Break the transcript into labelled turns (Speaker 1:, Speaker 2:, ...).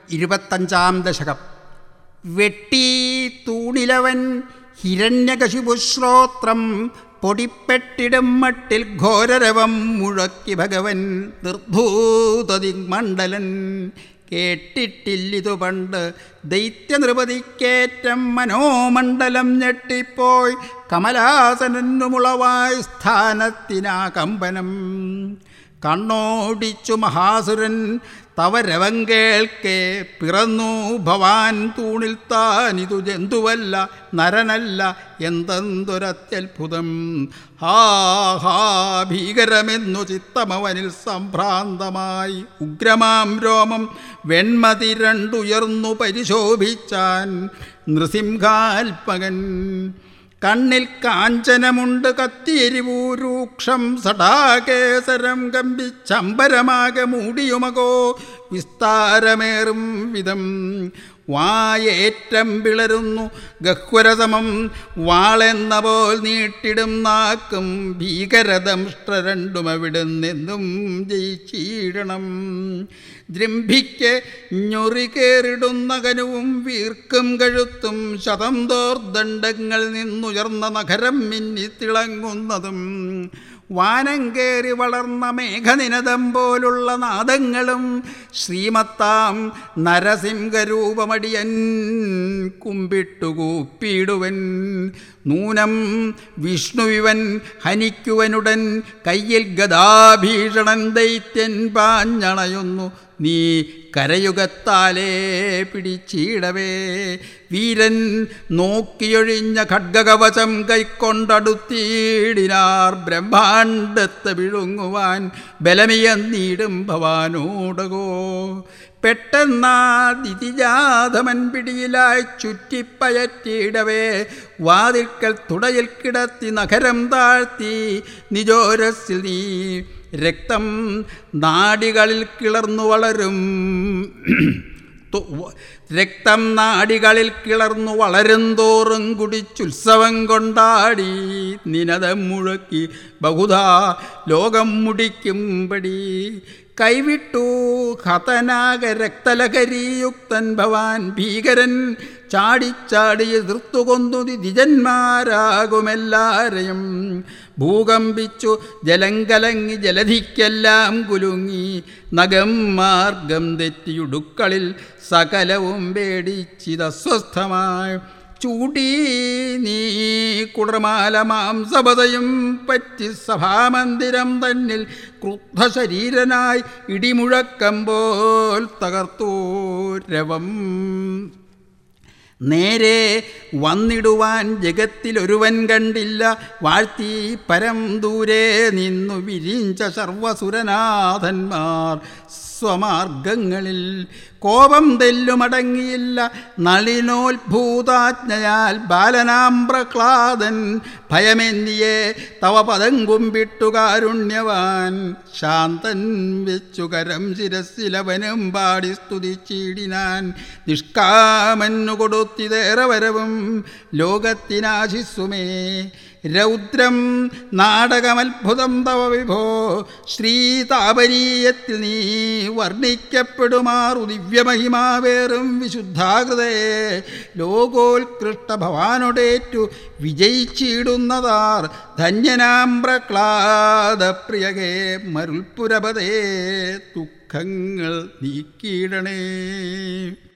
Speaker 1: ഇരുപത്തഞ്ചാം ദശകം വെട്ടി തൂണിലവൻ ഹിരണ്യകശിപുശ്രോത്രം പൊടിപ്പെട്ടിടും മട്ടിൽ ഘോരരവം മുഴക്കി ഭഗവൻ നിർധൂതദിഗ്മണ്ഡലൻ കേട്ടിട്ടില്ലിതു പണ്ട് ദൈത്യനൃപതിക്കേറ്റം മനോമണ്ഡലം ഞെട്ടിപ്പോയി കമലാസനന്നുമുളവായി സ്ഥാനത്തിനാ കമ്പനം കണ്ണോടിച്ചു മഹാസുരൻ തവരവം കേൾക്കെ പിറന്നു ഭവാൻ തൂണിൽ താനിതു ജന്തുവല്ല നരനല്ല എന്തെന്തൊരത്യത്ഭുതം ഹാ ഹാ ഭീകരമെന്നു ചിത്തമവനിൽ സംഭ്രാന്തമായി ഉഗ്രമാം രോമം വെൺമതി രണ്ടുയർന്നു പരിശോഭിച്ചാൻ നൃസിംഹാൽപകൻ കണ്ണിൽ കാഞ്ചനമുണ്ട് കത്തിയെരിവൂരൂക്ഷം സടാകേസരം കമ്പിച്ചമ്പരമാകെ മൂടിയുമകോ വിസ്താരമേറും വിധം വായേറ്റം പിളരുന്നു ഗഹ്വരതമം വാളെന്ന പോൽ നീട്ടിടും നാക്കും ഭീകരദംഷ്ട്ര രണ്ടും അവിടുന്നെന്നും ജയിച്ചിടണം ദ്രംഭിക്ക് ഞൊറികേറിടുന്ന കനുവും വീർക്കും കഴുത്തും ശതം തോർദണ്ഡങ്ങൾ നിന്നുയർന്ന നഗരം മിന്നി തിളങ്ങുന്നതും വാനം കയറി വളർന്ന മേഘനിനദം പോലുള്ള നാദങ്ങളും ശ്രീമത്താം നരസിംഹരൂപമടിയൻ കുമ്പിട്ടുകൂപ്പിടുവൻ നൂനം വിഷ്ണുവിവൻ ഹനിക്കുവനുടൻ കയ്യിൽ ഗദാഭീഷണൻ ദൈത്യൻ പാഞ്ഞണയുന്നു നീ കരയുഗത്താലേ പിടിച്ചിടവേ വീരൻ നോക്കിയൊഴിഞ്ഞ ഖഡ്ഗകവചം കൈക്കൊണ്ടടുത്തിടിനാർ ബ്രഹ്മാണ്ടത്തെ വിഴുങ്ങുവാൻ ബലമിയന്നീടും ഭവാനോടകോ പെട്ടെന്നാ ദിതിജാതമൻ പിടിയിലായി ചുറ്റിപ്പയറ്റിയിടവേ വാതിൽക്കൽ തുടയിൽ കിടത്തി നഗരം താഴ്ത്തി നിജോരസിൽ നീ രക്തം നാടികളിൽ കിളർന്നു വളരും രക്തം നാടികളിൽ കിളർന്നു വളരും തോറും കുടിച്ചുത്സവം കൊണ്ടാടി നിനതം മുഴക്കി ബഹുധാ ലോകം മുടിക്കുംപടി കൈവിട്ടു ഹതനാക രക്തലഹരിയുക്തൻ ഭവാൻ ഭീകരൻ ചാടിച്ചാടി എതിർത്തുകൊന്നു ദിജന്മാരാകുമെല്ലാരെയും ഭൂകമ്പിച്ചു ജലം കലങ്ങി ജലധിക്കെല്ലാം കുലുങ്ങി നഖം മാർഗം തെറ്റിയുടുക്കളിൽ സകലവും പേടിച്ചിതസ്വസ്ഥമായി ചൂടി നീ കുടർമാല മാംസപതയും പറ്റി സഭാമന്ദിരം തന്നിൽ ക്രുദ്ധശരീരനായി ഇടിമുഴക്കമ്പോൾ തകർത്തു രവം നേരെ വന്നിടുവാൻ ജഗത്തിലൊരുവൻ കണ്ടില്ല വാഴ്ത്തി പരം ദൂരെ നിന്നു വിരിഞ്ച സർവസുരനാഥന്മാർ സ്വമാർഗങ്ങളിൽ കോപം തെല്ലുമടങ്ങിയില്ല നളിനോത്ഭൂതാജ്ഞയാൽ ബാലനാം പ്രഹ്ലാദൻ ഭയമെന്നിയെ തവ പദം കുമ്പിട്ടു കാരുണ്യവാൻ ശാന്തൻ വെച്ചു കരം ശിരസിലവനും പാടി സ്തുതിച്ചിടിനാൻ നിഷ്കാമന്നു കൊടുത്തിതേറെ വരവും ലോകത്തിനാശിസ്സുമേ രൗദ്രം നാടകമത്ഭുതം തവ വിഭോ ശ്രീതാപരീയത്തിൽ നീ വർണ്ണിക്കപ്പെടുമാറു ദിവ്യമഹിമാവേറും വിശുദ്ധാകൃതേ ലോകോത്കൃഷ്ട ഭവാനോടേറ്റു വിജയിച്ചിടുന്നതാർ ധന്യനാം പ്രഹ്ലാദപ്രിയകേ മരുൾപുരപതേ ദുഃഖങ്ങൾ നീക്കിയിടണേ